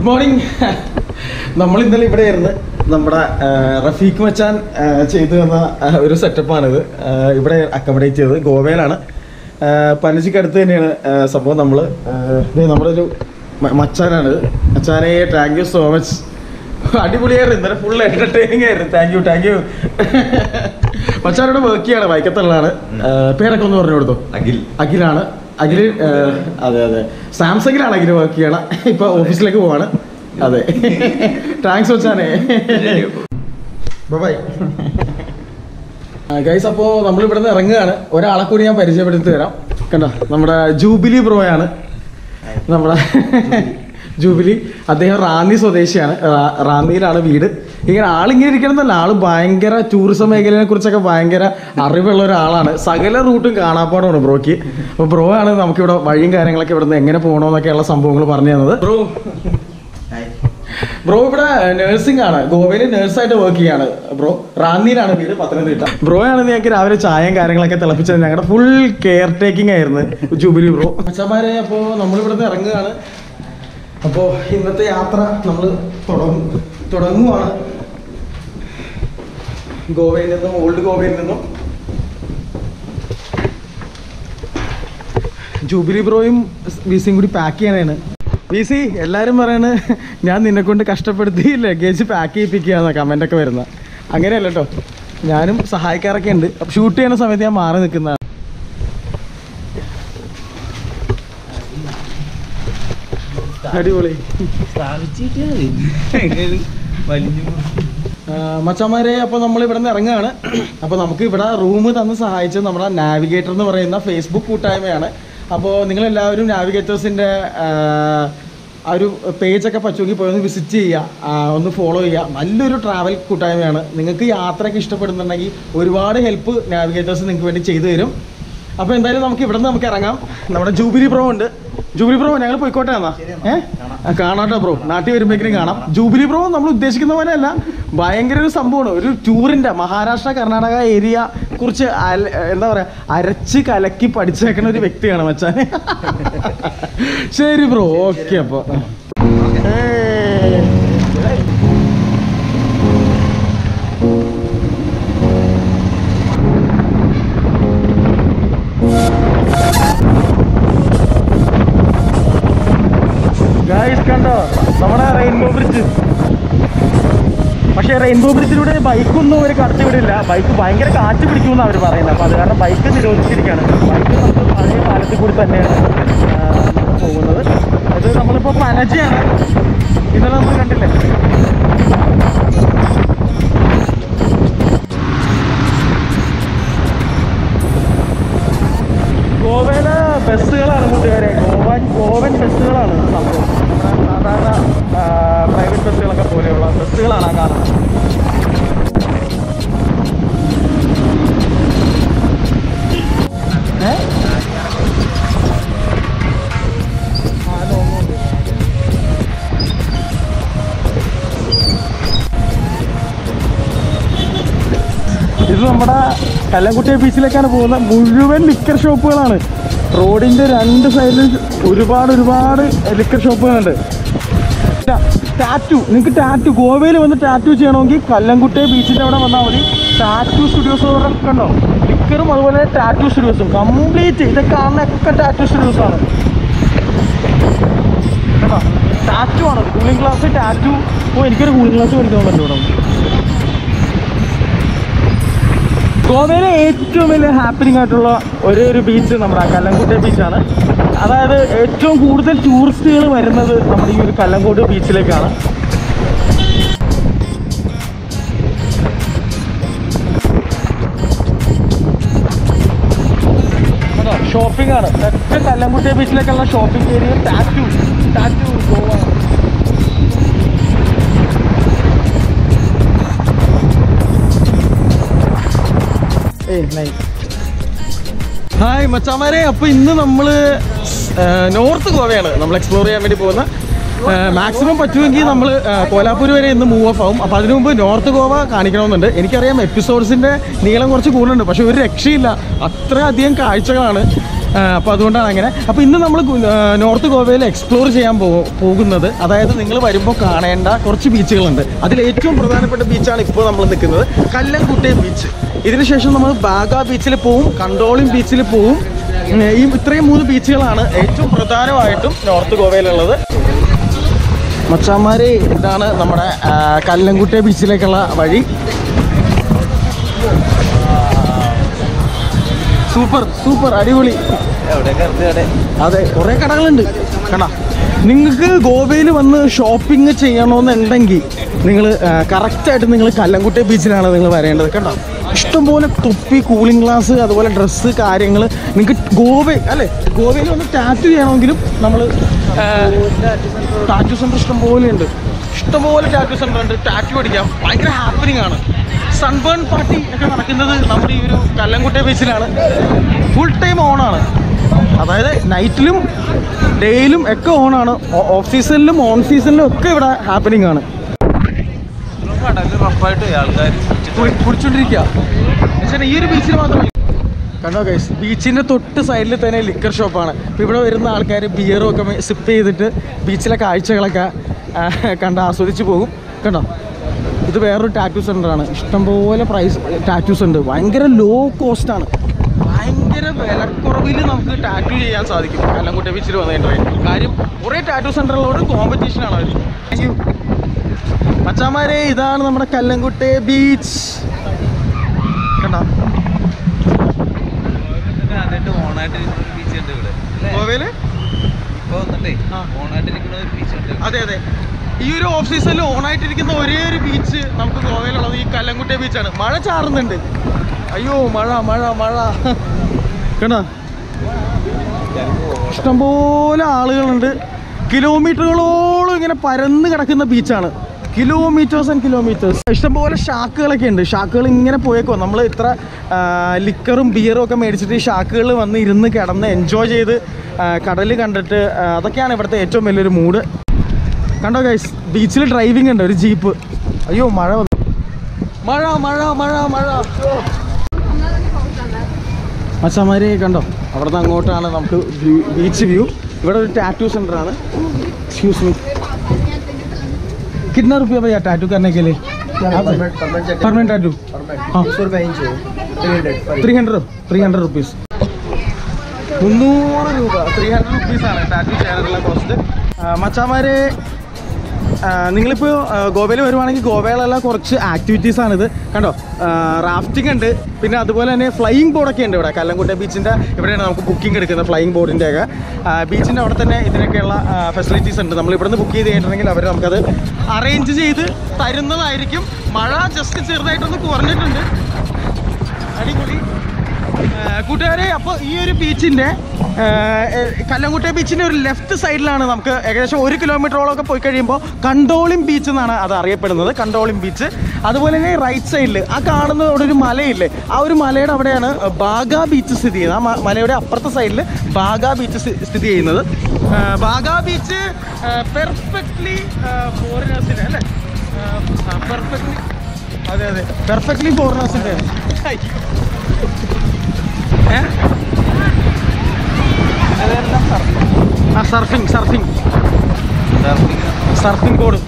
Morning നമ്മൾ ഇന്നലെ ഇവിടെ ആയിരുന്നു നമ്മുടെ ആ, റഫീഖ് മച്ചാൻ ആ, ചെയ്തു തന്ന ആ, ഒരു സെറ്റപ്പാണിത് ആ, ഇവിടെ അക്കോമഡേറ്റ് ചെയ്തത് ഗോവയിലാണ് ആ, പനജിക്കടുത്ത് തന്നെയാണ് ആ, സംഭവം നമ്മൾ നമ്മുടെ ഒരു മ- മച്ചാനാണ് മച്ചാനെ താങ്ക് യു സോ മച്ച് അടിപൊളിയായിരുന്നു ഇന്നലെ ഫുൾ എന്റർടൈനിങ് ആയിരുന്നു താങ്ക് യു താങ്ക് യു മച്ചാനോട് വർക്ക് ചെയ്യാണ് വൈക്കത്തുള്ളതാണ് ആ, പേരൊക്കെ ഒന്ന് പറഞ്ഞു കൊടുത്തു അഖിൽ അഖിലാണ് അഖിൽ അതെ അതെ സാംസങ്ങിലാണ് അഖിൽ വർക്ക് ചെയ്യണം ഇപ്പൊ ഓഫീസിലേക്ക് പോവാണ് അതെ താങ്ക്സ് വെച്ചാനേ ബൈ ഗൈസ് അപ്പോൾ നമ്മൾ ഇവിടെ നിന്ന് ഇറങ്ങുകയാണ് ഒരാളെ കൂടി ഞാൻ പരിചയപ്പെടുത്തി തരാം കണ്ടോ നമ്മുടെ ജൂബിലി ബ്രോയാണ് നമ്മുടെ ജൂബിലി അദ്ദേഹം റാന്നി സ്വദേശിയാണ് റാ- റാന്നിയിലാണ് വീട് ഇങ്ങനെ ആളിങ്ങനെ ഇരിക്കണമെന്നല്ല ആള് ഭയങ്കര ടൂറിസം മേഖലയെ കുറിച്ചൊക്കെ ഭയങ്കര അറിവുള്ള ഒരാളാണ് സകല റൂട്ടും കാണാപ്പാടാണ് ബ്രോക്ക് അപ്പോൾ ബ്രോ ആണ് നമുക്കിവിടെ വഴിയും കാര്യങ്ങളൊക്കെ ഇവിടുന്ന് എങ്ങനെ പോകണമെന്നൊക്കെയുള്ള സംഭവങ്ങൾ പറഞ്ഞു തന്നത് ബ്രോ ബ്രോ ഇവിടെ നഴ്സിംഗ് ആണ് ഗോവയിൽ നഴ്സായിട്ട് വർക്ക് ചെയ്യാണ് ബ്രോ റാന്നിയിലാണ് വീട് പത്തനംതിട്ട ബ്രോ ആണ് ഞങ്ങൾക്ക് രാവിലെ ചായയും കാര്യങ്ങളൊക്കെ തിളപ്പിച്ചത് ഞങ്ങളുടെ ഫുൾ കെയർ ടേക്കിംഗ് ആയിരുന്നു ജൂബിലി ബ്രോ അച്ഛന്മാരെ അപ്പോൾ നമ്മളിവിടുന്ന് ഇറങ്ങുകയാണ് അപ്പോൾ ഇന്നത്തെ യാത്ര നമ്മൾ തുടങ്ങും തുടങ്ങുവാണ് ഗോവയിൽ നിന്നും ഓൾഡ് ഗോവയിൽ നിന്നും ജൂബിലി ബ്രോയും വിസിയും കൂടി പാക്ക് ചെയ്യാനാണ് വി സി എല്ലാവരും പറയണ് ഞാൻ നിന്നെ കൊണ്ട് കഷ്ടപ്പെടുത്തി ലഗേജ് പാക്ക് ചെയ്യിപ്പിക്കുകയെന്ന കമൻ്റ് ഒക്കെ വരുന്ന അങ്ങനെയല്ല കേട്ടോ ഞാനും സഹായിക്കാറൊക്കെ ഉണ്ട് ഷൂട്ട് ചെയ്യുന്ന സമയത്ത് ഞാൻ മാറി നിൽക്കുന്നതാണ് അടിപൊളി മച്ചന്മാരെ അപ്പോൾ നമ്മൾ ഇവിടെ നിന്ന് ഇറങ്ങുകയാണ് അപ്പോൾ നമുക്ക് ഇവിടെ റൂം തന്ന് സഹായിച്ചത് നമ്മുടെ നാവിഗേറ്റർ എന്ന് പറയുന്ന ഫേസ്ബുക്ക് കൂട്ടായ്മയാണ് അപ്പോൾ നിങ്ങളെല്ലാവരും നാവിഗേറ്റേഴ്സിൻ്റെ ആ ഒരു പേജൊക്കെ പറ്റുമെങ്കിൽ പോയി ഒന്ന് വിസിറ്റ് ചെയ്യുക ആ, ഒന്ന് ഫോളോ ചെയ്യുക നല്ലൊരു ട്രാവൽ കൂട്ടായ്മയാണ് നിങ്ങൾക്ക് യാത്രയൊക്കെ ഇഷ്ടപ്പെടുന്നുണ്ടെങ്കിൽ ഒരുപാട് ഹെൽപ്പ് നാവിഗേറ്റേഴ്സ് നിങ്ങൾക്ക് വേണ്ടി ചെയ്തു തരും അപ്പോൾ എന്തായാലും നമുക്ക് ഇവിടെ നിന്ന് നമുക്ക് ഇറങ്ങാം നമ്മുടെ ജൂബിലി ബ്രോ ഉണ്ട് ജൂബിലി ബ്രോ ഞങ്ങൾ പോയിക്കോട്ടെ എന്നാ ഏഹ് കാണാട്ടോ ബ്രോ നാട്ടിൽ വരുമ്പോഴേക്കും കാണാം ജൂബിലി ബ്രോ നമ്മൾ ഉദ്ദേശിക്കുന്ന പോലെ അല്ല ഭയങ്കര ഒരു സംഭവമാണ് ഒരു ടൂറിൻ്റെ മഹാരാഷ്ട്ര കർണാടക ഏരിയ കുറിച്ച് അല- എന്താ പറയുക അരച്ച് കലക്കി പഠിച്ചേക്കുന്ന ഒരു വ്യക്തിയാണ് മച്ചാൻ ശരി ബ്രോ ഓക്കെ അപ്പോൾ ഗായ്സ് കണ്ടോ നമ്മുടെ റെയിൻബോ ബ്രിഡ്ജ് പക്ഷേ റെയിൻബോ ബ്രിഡ്ജിലൂടെ ബൈക്കൊന്നും അവർ കടത്തി വിടില്ല ബൈക്ക് ഭയങ്കര കാറ്റ് പിടിക്കുമെന്ന് അവർ പറയുന്നത് അപ്പോൾ അത് കാരണം ബൈക്ക് നിരോധിച്ചിരിക്കുകയാണ് ബൈക്ക് നമുക്ക് പഴയ പാലത്തിൽ കൂടി തന്നെയാണ് ആ, നമ്മൾ പോകുന്നത് അത് നമ്മളിപ്പോൾ പനജയാണ് ഇന്നലെ നമ്മൾ കണ്ടില്ലേ ഗോവയിലെ ബസ്സുകളാണ് കൂട്ടുകാരെ ഗോവൻ ഗോവൻ ബസ്സുകളാണ് സംഭവം നമ്മുടെ സാധാരണ പ്രൈവറ്റ് ബസ്സുകളൊക്കെ പോലെയുള്ള ബസ്സുകളാണ് ആ കാണുന്നത് ഏ? ആ, അത് ഒന്നുണ്ട്. ഇത് നമ്മുടെ കല്ലംകുട്ടി ബീച്ചിലേക്കാണ് പോകുന്നത് മുഴുവൻ ലിക്കർ ഷോപ്പുകളാണ് റോഡിന്റെ രണ്ട് സൈഡിൽ ഒരുപാട് ഒരുപാട് ലിക്കർ ഷോപ്പുകളുണ്ട് ടാറ്റു നിങ്ങൾക്ക് ടാറ്റു ഗോവയിൽ വന്ന് ടാറ്റു ചെയ്യണമെങ്കിൽ കല്ലംകുട്ടി ബീച്ചിൻ്റെ അവിടെ വന്നാൽ മതി ടാറ്റു സ്റ്റുഡിയോസ് ഒക്കെ ഉണ്ടോ ലിക്കറും അതുപോലെ ടാറ്റു സ്റ്റുഡിയോസും കംപ്ലീറ്റ് ഇതൊക്കെ കാണുന്നൊക്കെ ടാറ്റു സ്റ്റുഡിയോസ് ആണ് കേട്ടോ ടാറ്റു ആണ് കൂളിംഗ് ഗ്ലാസ് ടാറ്റു ഓ എനിക്കൊരു കൂളിംഗ് ഗ്ലാസ് മേടിക്കണമെന്നുണ്ട് ഇവിടെ ഗോവയിലെ ഏറ്റവും വലിയ ഹാപ്പനിങ് ആയിട്ടുള്ള ഒരേ ഒരു ബീച്ച് നമ്മുടെ കല്ലംകുട്ടി ബീച്ചാണ് അതായത് ഏറ്റവും കൂടുതൽ ടൂറിസ്റ്റുകൾ വരുന്നത് നമ്മുടെ ഈ ഒരു കല്ലങ്കോട് ബീച്ചിലേക്കാണ് ഷോപ്പിംഗ് ആണ് ഒക്കെ കല്ലംകുട്ടി ബീച്ചിലേക്കുള്ള shopping area tattoo tattoo Goa hi മച്ചാമാരെ അപ്പൊ ഇന്ന് നമ്മള് നോർത്ത് ഗോവയാണ് നമ്മൾ എക്സ്പ്ലോർ ചെയ്യാൻ വേണ്ടി പോകുന്ന മാക്സിമം പറ്റുമെങ്കിൽ നമ്മൾ കോലാപ്പൂർ വരെ ഇന്ന് മൂവ് ഓഫ് ആവും അപ്പോൾ അതിനു മുമ്പ് നോർത്ത് ഗോവ കാണിക്കണമെന്നുണ്ട് എനിക്കറിയാം എപ്പിസോഡ്സിൻ്റെ നീളം കുറച്ച് കൂടുതലുണ്ട് പക്ഷെ ഒരു രക്ഷയില്ല അത്രയധികം കാഴ്ചകളാണ് അപ്പോൾ അതുകൊണ്ടാണ് അങ്ങനെ അപ്പോൾ ഇന്ന് നമ്മൾ നോർത്ത് ഗോവയിൽ എക്സ്പ്ലോർ ചെയ്യാൻ പോ പോകുന്നത് അതായത് നിങ്ങൾ വരുമ്പോൾ കാണേണ്ട കുറച്ച് ബീച്ചുകളുണ്ട് അതിൽ ഏറ്റവും പ്രധാനപ്പെട്ട ബീച്ചാണ് ഇപ്പോൾ നമ്മൾ നിൽക്കുന്നത് കല്ലൻകുട്ടെ ബീച്ച് ഇതിനുശേഷം നമ്മൾ ബാഗ ബീച്ചിൽ പോവും കണ്ടോളിം ബീച്ചിൽ പോവും ഉം, ഈ ഇത്രയും മൂന്ന് ബീച്ചുകളാണ് ഏറ്റവും പ്രധാനമായിട്ടും നോർത്ത് ഗോവയിലുള്ളത് മച്ചാന്മാരെ ഇതാണ് നമ്മുടെ ആ, കല്ലൻകുട്ടെ ബീച്ചിലേക്കുള്ള വഴി സൂപ്പർ സൂപ്പർ അടിപൊളി അതെ കുറേ കടകളുണ്ട് കണ്ട നിങ്ങൾക്ക് ഗോവയിൽ വന്ന് ഷോപ്പിംഗ് ചെയ്യണമെന്നുണ്ടെങ്കിൽ നിങ്ങൾ കറക്റ്റായിട്ട് നിങ്ങൾ കല്ലംകുട്ടി ബീച്ചിലാണ് നിങ്ങൾ വരേണ്ടത് കണ്ടോ ഇഷ്ടംപോലെ തൊപ്പി കൂളിംഗ് ഗ്ലാസ് അതുപോലെ ഡ്രസ്സ് കാര്യങ്ങൾ നിങ്ങൾക്ക് ഗോവ അല്ലേ ഗോവയിൽ വന്ന് ടാറ്റു ചെയ്യണമെങ്കിലും നമ്മൾ ടാറ്റു സെൻറ്റർ ഇഷ്ടംപോലെ ഉണ്ട് ഇഷ്ടംപോലെ ടാറ്റു സെൻറ്റർ ഉണ്ട് ടാറ്റു അടിക്കാം ഭയങ്കര ഹാപ്പനിങ് ആണ് സൺബേൺ പാർട്ടി ഒക്കെ നടക്കുന്നത് നമ്മുടെ ഈ ഒരു കല്ലംകുട്ടി ബീച്ചിലാണ് ഫുൾ ടൈം ഓണാണ് അതായത് നൈറ്റിലും ഡേയിലും ഒക്കെ ഓണാണ് ഓഫ് സീസണിലും ഓൺ സീസണിലും ഒക്കെ ഇവിടെ ഹാപ്പനിങ് ആണ് കടല് റഫായിട്ട് ആൾക്കാർ കുളി- കുളിച്ചോണ്ടിരിക്കുക എന്നുവെച്ചാൽ ഈ ഒരു ബീച്ചിൽ മാത്രമല്ല കണ്ടോ ഗൈസ് ബീച്ചിൻ്റെ തൊട്ട് സൈഡിൽ തന്നെ ലിക്കർ ഷോപ്പാണ് അപ്പോൾ ഇവിടെ വരുന്ന ആൾക്കാർ ബിയറും ഒക്കെ സിപ്പ് ചെയ്തിട്ട് ബീച്ചിലെ കാഴ്ചകളൊക്കെ ആ, കണ്ട് ആസ്വദിച്ച് പോകും കണ്ടോ ഇത് വേറൊരു ടാറ്റു സെൻ്ററാണ് ഇഷ്ടംപോലെ പ്രൈസ് ടാറ്റൂസ് ഉണ്ട് ഭയങ്കര ലോ കോസ്റ്റ് ആണ് ഭയങ്കര വിലക്കുറവിൽ നമുക്ക് ടാറ്റു ചെയ്യാൻ സാധിക്കും കല്ലംകുട്ട ബീച്ചിൽ വന്നിട്ടുണ്ടെങ്കിൽ കാര്യം കുറേ ടാറ്റു സെൻ്ററുകളോട് കോമ്പറ്റീഷനാണ് അവർ താങ്ക് യു മച്ചാമാരെ ഇതാണ് നമ്മുടെ കല്ലംകുട്ടെ ബീച്ച് കണ്ടോ ആദ്യമായിട്ട് ഓണായിട്ടിരിക്കുന്ന ഒരു ബീച്ച് ഉണ്ട് ഇവിടെ അല്ലേ? ഗോവയില് ഇപ്പൊ വന്നിട്ടേ ആ. ഓണായിട്ടിരിക്കുന്ന ഒരു ബീച്ച് ഉണ്ട് അതെ അതെ ഈ ഒരു ഓഫ് സീസണിൽ ഓണായിട്ടിരിക്കുന്ന ഒരേ ഒരു ബീച്ച് നമുക്ക് ഗോവയിലുള്ളത് ഈ കല്ലംകുട്ടെ ബീച്ചാണ് മഴ ചാറുന്നുണ്ട് അയ്യോ മഴ മഴ മഴ കണ്ടോ ഇഷ്ടംപോലെ ആളുകളുണ്ട് കിലോമീറ്ററുകളോളം ഇങ്ങനെ പരന്ന് കിടക്കുന്ന ബീച്ചാണ് കിലോമീറ്റേഴ്സ് ആൻഡ് കിലോമീറ്റേഴ്സ് ഇഷ്ടംപോലെ ഷാക്കുകളൊക്കെ ഉണ്ട് ഷാക്കുകൾ ഇങ്ങനെ പോയേക്കോ നമ്മൾ ഇത്ര ലിക്കറും ബിയറും ഒക്കെ മേടിച്ചിട്ട് ഈ ഷാക്കുകൾ വന്ന് ഇരുന്ന് കിടന്ന് എൻജോയ് ചെയ്ത് കടൽ കണ്ടിട്ട് ആ, അതൊക്കെയാണ് ഇവിടുത്തെ ഏറ്റവും വലിയൊരു മൂഡ് കണ്ടോ ഗൈസ് ബീച്ചിൽ ഡ്രൈവിംഗ് ഉണ്ട് ഒരു ജീപ്പ് അയ്യോ മഴ വന്നു മഴ മഴ മഴ മഴ മച്ചാമാരെ കണ്ടോ അവിടുന്ന് അങ്ങോട്ടാണ് നമുക്ക് ബീച്ച് വ്യൂ ഇവിടെ ഒരു ടാറ്റൂ സെൻ്റർ ആണ് एक्सक्यूज मी कितना रुपया भैया टैटू करने के लिए परमानेंट टैटू हाँ three hundred three hundred rupees മുന്നൂറ് രൂപ ത്രീ ഹൺഡ്രഡ് റുപ്പീസാണ് ടാറ്റു ചെയ്യാനുള്ള കോസ്റ്റ് മച്ചാമാരെ നിങ്ങളിപ്പോൾ ഗോവയിൽ വരുവാണെങ്കിൽ ഗോവയിലുള്ള കുറച്ച് ആക്ടിവിറ്റീസ് ആണിത് കണ്ടോ റാഫ്റ്റിംഗ് ഉണ്ട് പിന്നെ അതുപോലെ തന്നെ ഫ്ലൈയിങ് ബോർഡൊക്കെ ഉണ്ട് ഇവിടെ കല്ലംകുട്ട ബീച്ചിൻ്റെ ഇവിടെയാണ് നമുക്ക് ബുക്കിംഗ് എടുക്കുന്നത് ഫ്ലൈയിങ് ബോർഡിൻ്റെ ഒക്കെ ബീച്ചിൻ്റെ അവിടെ തന്നെ ഇതിനൊക്കെയുള്ള ഫെസിലിറ്റീസ് ഉണ്ട് നമ്മൾ ഇവിടുന്ന് ബുക്ക് ചെയ്ത് കഴിഞ്ഞിട്ടുണ്ടെങ്കിൽ അവർ നമുക്കത് അറേഞ്ച് ചെയ്ത് തരുന്നതായിരിക്കും മഴ ജസ്റ്റ് ചെറുതായിട്ടൊന്ന് കുറഞ്ഞിട്ടുണ്ട് അടിപൊളി ആ, കൂട്ടുകാരെ അപ്പോൾ ഈ ഒരു ബീച്ചിൻ്റെ കല്ലംകുട്ടെ ബീച്ചിൻ്റെ ഒരു ലെഫ്റ്റ് സൈഡിലാണ് നമുക്ക് ഏകദേശം ഒരു കിലോമീറ്ററോളമൊക്കെ പോയി കഴിയുമ്പോൾ കണ്ടോളിം ബീച്ച് എന്നാണ് അത് അറിയപ്പെടുന്നത് കണ്ടോളിം ബീച്ച് അതുപോലെ തന്നെ റൈറ്റ് സൈഡിൽ ആ കാണുന്ന അവിടെ ഒരു മലയില്ലേ ആ ഒരു മലയുടെ അവിടെയാണ് ബാഗ ബീച്ച് സ്ഥിതി ചെയ്യുന്നത് ആ മ- മലയുടെ അപ്പുറത്തെ സൈഡിൽ ബാഗ ബീച്ച് സ്ഥി- സ്ഥിതി ചെയ്യുന്നത് ആ, ബാഗ ബീച്ച് പെർഫെക്റ്റ്ലി ഫോറിനേഴ്സിന് അല്ലേ പെർഫെക്റ്റ്ലി അതെ അതെ പെർഫെക്റ്റ്ലി ഫോറിനേഴ്സിൻ്റെ ഏ ആ സർഫിങ് സർഫിങ് സർഫിങ് ബോർഡ്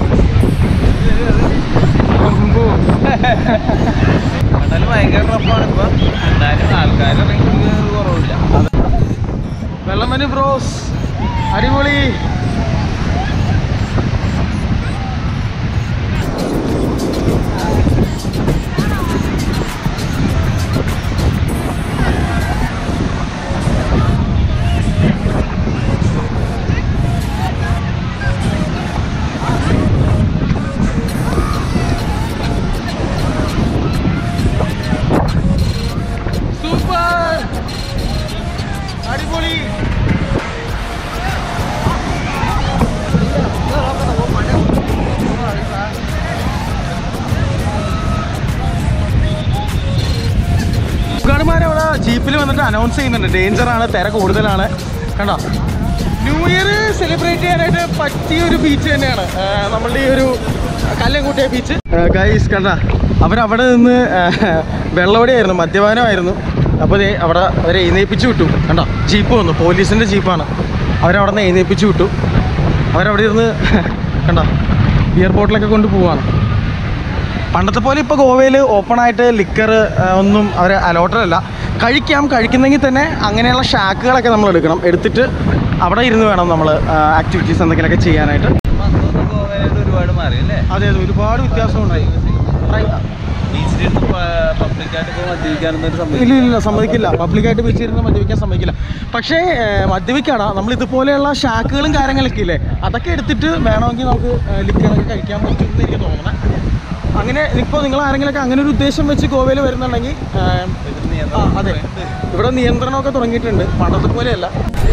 കടല് ഭയങ്കര റഫാണ് ഇപ്പൊ എന്നാലും ആൾക്കാരിറങ്ങി കുറവില്ല വെള്ളമന് ബ്രോസ് അടിപൊളി സൂപ്പർ അടിപൊളി ഗാർഡുമാരെ അവിടെ ജീപ്പിൽ വന്നിട്ട് അനൗൺസ് ചെയ്യുന്നുണ്ട് ഡേഞ്ചർ ആണ് തിര കൂടുതലാണ് കണ്ടോ ന്യൂ ഇയർ സെലിബ്രേറ്റ് ചെയ്യാനായിട്ട് പറ്റിയ ഒരു ബീച്ച് തന്നെയാണ് ആ, നമ്മളുടെ ഈ ഒരു കല്ലൻകുട്ടിയ ബീച്ച് ഗൈസ് കണ്ട അവരവിടെ നിന്ന് വെള്ളവടിയായിരുന്നു മദ്യപാനമായിരുന്നു അപ്പോൾ ദേ അവിടെ അവരെ എഴുന്നേൽപ്പിച്ച് വിട്ടു കണ്ടോ ജീപ്പ് വന്നു പോലീസിൻ്റെ ജീപ്പാണ് അവരവിടെ നിന്ന് എഴുന്നേൽപ്പിച്ച് വിട്ടു അവരവിടെ ഇരുന്ന് കണ്ടോ എയർപോർട്ടിലൊക്കെ കൊണ്ട് പോവാണ് പണ്ടത്തെ പോലെ ഇപ്പോൾ ഗോവയിൽ ഓപ്പണായിട്ട് ലിക്കർ ഒന്നും അവർ അലോട്ടഡ് അല്ല കഴിക്കാം കഴിക്കുന്നെങ്കിൽ തന്നെ അങ്ങനെയുള്ള ഷാക്കുകളൊക്കെ നമ്മൾ എടുക്കണം എടുത്തിട്ട് അവിടെ ഇരുന്ന് വേണം നമ്മൾ ആക്ടിവിറ്റീസ് എന്തെങ്കിലുമൊക്കെ ചെയ്യാനായിട്ട് ഇപ്പൊ അന്നൊന്നും ഗോവയിലോട്ട് ഒരുപാട് മാറി അല്ലേ അതെ അതെ ഒരുപാട് വ്യത്യാസമുണ്ടായി ബീച്ചിലിരുന്ന് പബ്ലിക്കായിട്ട് ഇപ്പോൾ മദ്യപിക്കാനൊന്നും ഒരു സംഭവം ഇല്ല ഇല്ല സമ്മതിക്കില്ല പബ്ലിക്കായിട്ട് വെച്ചിരുന്ന് മദ്യപിക്കാൻ സമ്മതിക്കില്ല പക്ഷേ ഏഹ്, മദ്യപിക്കാടാ നമ്മൾ ഇതുപോലെയുള്ള ഷാക്കുകളും കാര്യങ്ങളൊക്കെ ഇല്ലേ അതൊക്കെ എടുത്തിട്ട് വേണമെങ്കിൽ നമുക്ക് ലിക്കറൊക്കെ കഴിക്കാൻ പറ്റും എന്ന് എനിക്ക് തോന്നണേ അങ്ങനെ ഇപ്പോൾ നിങ്ങൾ ആരെങ്കിലുമൊക്കെ അങ്ങനെ ഒരു ഉദ്ദേശം വെച്ച് ഗോവയിൽ വരുന്നുണ്ടെങ്കിൽ ഏഹ്, ഇതിന് ആ, നിയന്ത്രണം അതെ ഇവിടെ നിയന്ത്രണമൊക്കെ തുടങ്ങിയിട്ടുണ്ട് പണ്ടത്തെ പോലെയല്ല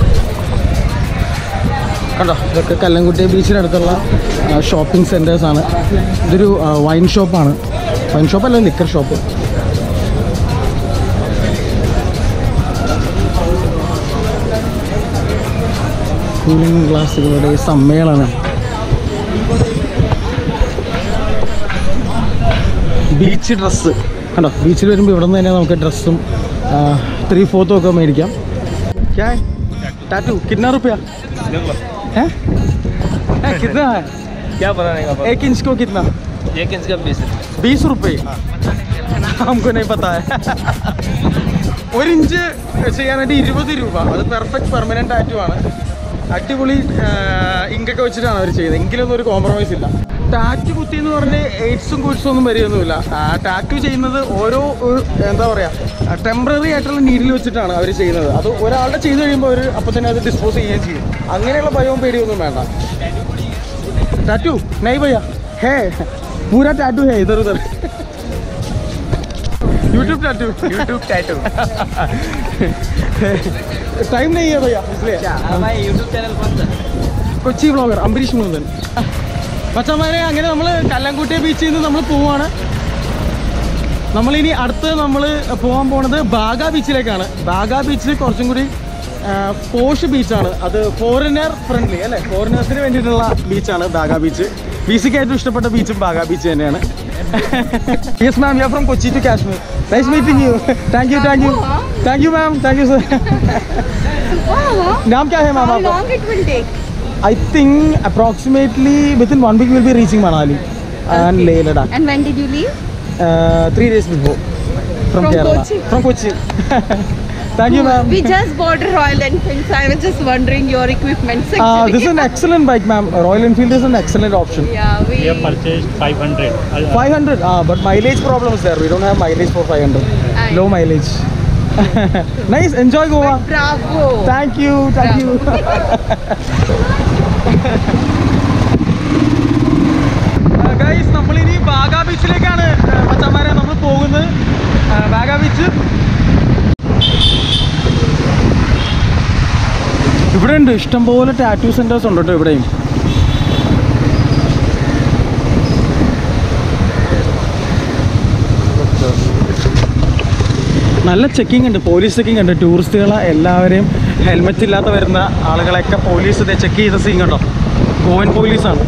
കണ്ടോ ഇതൊക്കെ കല്ലൻകുട്ടി ബീച്ചിനടുത്തുള്ള ഷോപ്പിംഗ് സെൻറ്റേഴ്സ് ആണ് ഇതൊരു വൈൻ ഷോപ്പാണ് വൈൻ ഷോപ്പല്ല ലിക്കർ ഷോപ്പ് കൂളിംഗ് ഗ്ലാസുകളുടെ സമ്മേളനം ബീച്ച് ഡ്രസ്സ് കണ്ടോ ബീച്ചിൽ വരുമ്പോൾ ഇവിടെ നിന്ന് തന്നെ നമുക്ക് ഡ്രസ്സും ത്രീ ഫോർത്തും ഒക്കെ മേടിക്കാം ക്യാ ടാറ്റു കിतना रुपया है है, कितना है क्या बनाने का एक इंच को कितना एक इंच का बीस बीस रुपये हमको नहीं पता है ഒരു ഇഞ്ച് ചെയ്യാനായിട്ട് ഇരുപത് രൂപ അത് പെർഫെക്റ്റ് പെർമനന്റ് ടാറ്റു ആണ് അടിപൊളി ഇങ്കൊക്കെ വെച്ചിട്ടാണ് അവർ ചെയ്യുന്നത് എങ്കിലൊന്നും ഒരു കോംപ്രമൈസ് ഇല്ല ടാറ്റു കുത്തി എന്ന് പറഞ്ഞ് എയ്ഡ്സും കുഡ്സും ഒന്നും വരികയൊന്നുമില്ല ടാറ്റു ചെയ്യുന്നത് ഓരോ ഒരു എന്താ പറയുക ടെമ്പററി ആയിട്ടുള്ള നീഡിൽ വെച്ചിട്ടാണ് അവർ ചെയ്യുന്നത് അത് ഒരാളുടെ ചെയ്ത് കഴിയുമ്പോൾ അവർ അപ്പം തന്നെ അത് ഡിസ്പോസ് ചെയ്യുകയും ചെയ്യും അങ്ങനെയുള്ള ഭയവും പേടിയൊന്നും വേണ്ട ടാറ്റു നൈ ഭയ്യ ഹേ പൂരാ ടാറ്റു ഹേ ഇധർ ഉധർ YouTube tattoo YouTube tattoo time नहीं है भैया इसलिए हमारे यूट्यूब चैनल कौन सा കൊച്ചി വ്ളോഗർ അംബരീഷ് മുകുന്ദൻ പച്ചമാരെ അങ്ങനെ നമ്മൾ കല്ലംകുട്ടി ബീച്ചിൽ നിന്ന് നമ്മൾ പോവാണ് നമ്മളിനി അടുത്ത് നമ്മൾ പോകാൻ പോണത് ബാഗ ബീച്ചിലേക്കാണ് ബാഗ ബീച്ചിൽ കുറച്ചും കൂടി പോഷ് ബീച്ചാണ് അത് ഫോറിനർ ഫ്രണ്ട്ലി അല്ലേ ഫോറിനേഴ്സിന് വേണ്ടിയിട്ടുള്ള ബീച്ചാണ് ബാഗ ബീച്ച് ബീച്ചിക്ക് ഏറ്റവും ഇഷ്ടപ്പെട്ട ബീച്ചും ബാഗ ബീച്ച് തന്നെയാണ് yes ma'am you from Kochi to Kashmir nice meeting you thank you thank you thank you ma'am thank you sir Wow. नाम क्या है मैम How आपका long it will take? I think approximately within one week we'll be reaching Manali and Okay. Leh Ladakh. And when did you leave? Uh, three days before from, From Kerala. Kochi? From Kochi. Thank you, ma'am. We just bought a Royal Enfield, so I was just wondering your equipment Uh, actually. this is an excellent bike, ma'am. Royal Enfield is an excellent option. yeah, we. We have purchased 500. Uh, 500, ah, but mileage problem is there. We don't have mileage for 500. I- Low mileage. nice, enjoy Goa. Bravo. Thank you, thank you. Guys നമ്മളിനി ബാഗ ബീച്ചിലേക്കാണ് മച്ചന്മാരെ നമ്മൾ പോകുന്നത് ബാഗ beach ഇവിടെ ഉണ്ട് ഇഷ്ടംപോലെ tattoo centres ഉണ്ട് കേട്ടോ ഇവിടെയും നല്ല ചെക്കിംഗ് ഉണ്ട് പോലീസ് ചെക്കിംഗ് ഉണ്ട് ടൂറിസ്റ്റുകളെ എല്ലാവരെയും ഹെൽമെറ്റ് ഇല്ലാത്ത വരുന്ന ആളുകളെയൊക്കെ പോലീസ് ചെക്ക് ചെയ്ത സീൻ കണ്ടോ ഗോവൻ പോലീസാണ്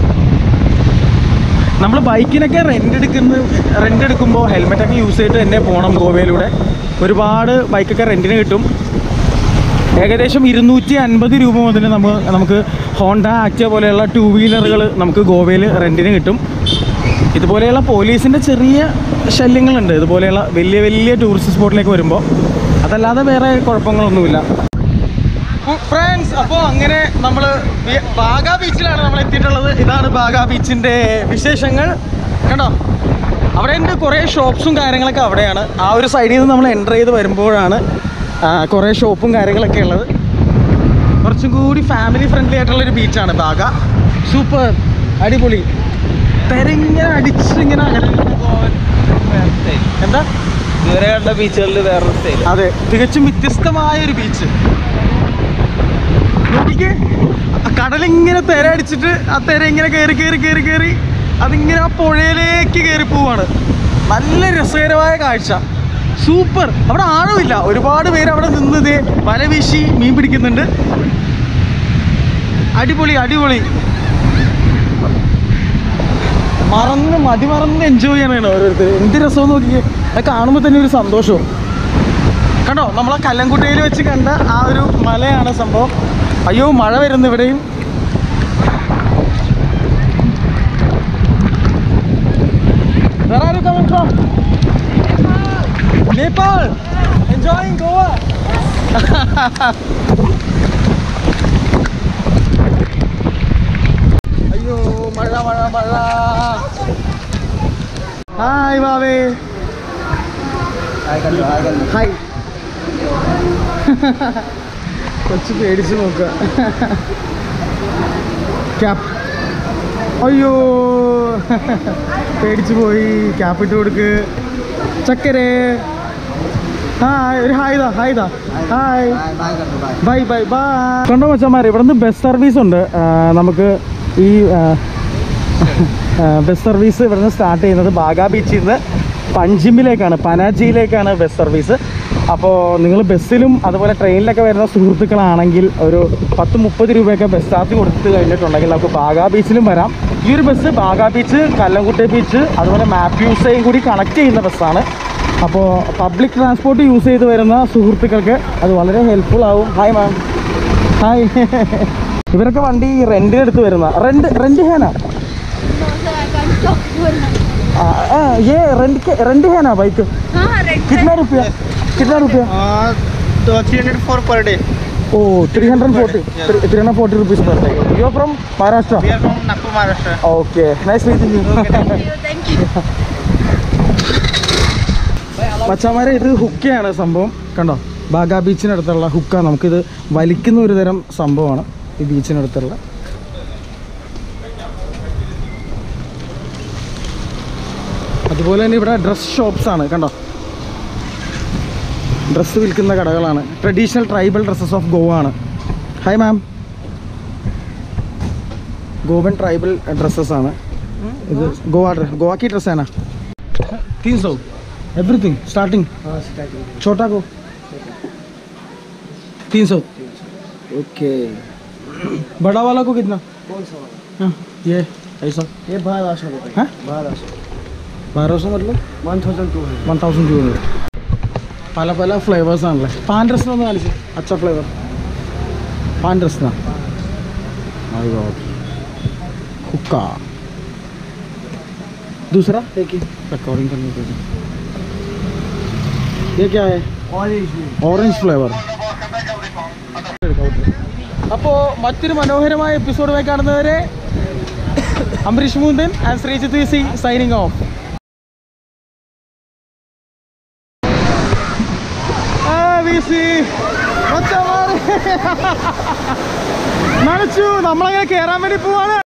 നമ്മൾ ബൈക്കിനൊക്കെ റെൻ്റ് എടുക്കുന്ന റെൻ്റ് എടുക്കുമ്പോൾ ഹെൽമെറ്റൊക്കെ യൂസ് ചെയ്തിട്ട് തന്നെ പോകണം ഗോവയിലൂടെ ഒരുപാട് ബൈക്കൊക്കെ റെൻറ്റിന് കിട്ടും ഏകദേശം ഇരുന്നൂറ്റി അൻപത് രൂപ മുതൽ നമുക്ക് നമുക്ക് ഹോണ്ട ആക്റ്റ പോലെയുള്ള ടൂ വീലറുകൾ നമുക്ക് ഗോവയിൽ റെൻറ്റിന് കിട്ടും ഇതുപോലെയുള്ള പോലീസിൻ്റെ ചെറിയ ശല്യങ്ങളുണ്ട് ഇതുപോലെയുള്ള വലിയ വലിയ ടൂറിസ്റ്റ് സ്പോട്ടിലേക്ക് വരുമ്പോൾ അതല്ലാതെ വേറെ കുഴപ്പങ്ങളൊന്നുമില്ല ഫ്രണ്ട്സ് അപ്പോൾ അങ്ങനെ നമ്മൾ ബാഗ ബീച്ചിലാണ് നമ്മൾ എത്തിയിട്ടുള്ളത് ഇതാണ് ബാഗ ബീച്ചിൻ്റെ വിശേഷങ്ങൾ കണ്ടോ അവിടെ ഉണ്ട് കുറേ ഷോപ്സും കാര്യങ്ങളൊക്കെ അവിടെയാണ് ആ ഒരു സൈഡിൽ നിന്ന് നമ്മൾ എൻ്റർ ചെയ്ത് വരുമ്പോഴാണ് ആ, കുറേ ഷോപ്പും കാര്യങ്ങളൊക്കെ ഉള്ളത് കുറച്ചും കൂടി ഫാമിലി ഫ്രണ്ട്ലി ആയിട്ടുള്ള ഒരു ബീച്ചാണ് ബാഗ സൂപ്പർ അടിപൊളി തെരങ്ങനെ അടിച്ചിങ്ങനെ അങ്ങനെ ഗോവൻ വേറെ സ്റ്റൈൽ എന്താ ഇതുവരെ കണ്ട ബീച്ചുകളിൽ വേറൊരു സ്റ്റൈൽ അതെ തികച്ചും വ്യത്യസ്തമായ ഒരു ബീച്ച് നോക്കിക്കേ ആ കടലിങ്ങനെ തിര അടിച്ചിട്ട് ആ തിര ഇങ്ങനെ കയറി കയറി കയറി കയറി അതിങ്ങനെ ആ പുഴയിലേക്ക് കയറി പോവാണ് നല്ല രസകരമായ കാഴ്ച സൂപ്പർ അവിടെ ആഴമില്ല ഒരുപാട് പേര് അവിടെ നിന്ന് ഇതേ വല വീശി മീൻ പിടിക്കുന്നുണ്ട് അടിപൊളി അടിപൊളി മറന്ന് മതി മറന്ന് എൻജോയ് ചെയ്യാനാണ് ഓരോരുത്തർ എന്ത് രസമെന്ന് നോക്കിക്കേ അത് കാണുമ്പോൾ തന്നെ ഒരു സന്തോഷവും കണ്ടോ നമ്മളെ കല്ലൻകുട്ടയിൽ വെച്ച് കണ്ട ആ ഒരു മലയാണ് സംഭവം അയ്യോ മഴ വരുന്നു ഇവിടെയും Where are you coming from? Nepal. Enjoying Goa. അയ്യോ മഴ മഴ മഴ ഹായ് ബാബേ ഹായ് കൊച്ചു പേടിച്ച് നോക്കുക ക്യാപ്പ് അയ്യോ പേടിച്ചു പോയി ക്യാപ്പ് ഇട്ട് കൊടുക്ക് ചക്കരേ ഹായ് ഒരു ഹായ് ദാ ഹായ് ദാ ഹായ് ബൈ ബൈ ബൈ കണ്ടോ മച്ചന്മാരെ ഇവിടെ നിന്ന് ബസ് സർവീസ് ഉണ്ട് ആ, നമുക്ക് ഈ ബസ് സർവീസ് ഇവിടെ നിന്ന് സ്റ്റാർട്ട് ചെയ്യുന്നത് ബാഗാ ബീച്ചിൽ നിന്ന് പഞ്ചിമിലേക്കാണ് പനാജിയിലേക്കാണ് ബസ് സർവീസ് അപ്പോൾ നിങ്ങൾ ബസ്സിലും അതുപോലെ ട്രെയിനിലൊക്കെ വരുന്ന സുഹൃത്തുക്കളാണെങ്കിൽ ഒരു പത്ത് മുപ്പത് രൂപയൊക്കെ ബസ് ചാർജ് കൊടുത്ത് കഴിഞ്ഞിട്ടുണ്ടെങ്കിൽ നമുക്ക് ബാഗാ ബീച്ചിലും വരാം ഈ ഒരു bus Baga beach Calangute beach അതുപോലെ മാപ്യൂസയും കൂടി കണക്ട് ചെയ്യുന്ന ബസ്സാണ് അപ്പോൾ പബ്ലിക് ട്രാൻസ്പോർട്ട് യൂസ് ചെയ്ത് വരുന്ന സുഹൃത്തുക്കൾക്ക് അത് വളരെ ഹെൽപ്ഫുൾ ആവും ഹായ് മാം ഹായ് ഇവരൊക്കെ വണ്ടി റെൻറ്റിനെടുത്ത് വരുന്ന റെൻറ്റ് റെൻറ്റ് ഹേന No, sir, I can't talk to her. ये रेंट के रेंट है ना बाइक हाँ रेंट कितना रुपया कितना रुपया तो three hundred four per day oh three hundred forty three hundred forty rupees per day you from Maharashtra We are from Nagpur, Maharashtra. Okay nice meeting you Thank you. മച്ചാമാരെ ഇത് ഹുക്കയാണ് സംഭവം കണ്ടോ ബാഗാ ബീച്ചിനടുത്തുള്ള ഹുക്ക നമുക്കിത് വലിക്കുന്ന ഒരു തരം സംഭവമാണ് ഈ ബീച്ചിനടുത്തുള്ള അതുപോലെ തന്നെ ഇവിടെ ഡ്രസ് ഷോപ്സ് ആണ് കണ്ടോ ഡ്രസ്സ് വിൽക്കുന്ന കടകളാണ് traditional tribal dresses of Goa ആണ് hi ma'am Goan tribal dresses ആണ് ഇത് ഗോവ ഡ്രസ് ഗോവ की ड्रेस है ना तीन सौ एवरीथिंग स्टार्टिंग छोटा को तीन सौ ओके बड़ा वाला को कितना हाँ, ये ऐसा ये बारह सौ रुपये हाँ बारह सौ बारह सौ मतलब one thousand two hundred one thousand two hundred പല പല ഫ്ലേവേഴ്സ് ആണല്ലേ പാൻ ഡ്രസ്സിനൊന്ന് കാണിച്ച് അച്ച ഫ്ലേവർ പാൻ ഡ്രസ്സിനാ हुक्का दूसरा देखिए रिकॉर्डिंग करने के लिए ये क्या है ഓറഞ്ച് ഫ്ലേവർ അപ്പോൾ മറ്റൊരു മനോഹരമായ എപ്പിസോഡുമായി കാണുന്നവരെ Ambareesh Mukundan and Sreejith V C signing off നനച്ചു നമ്മളങ്ങനെ കയറാൻ വേണ്ടി പോവാണ്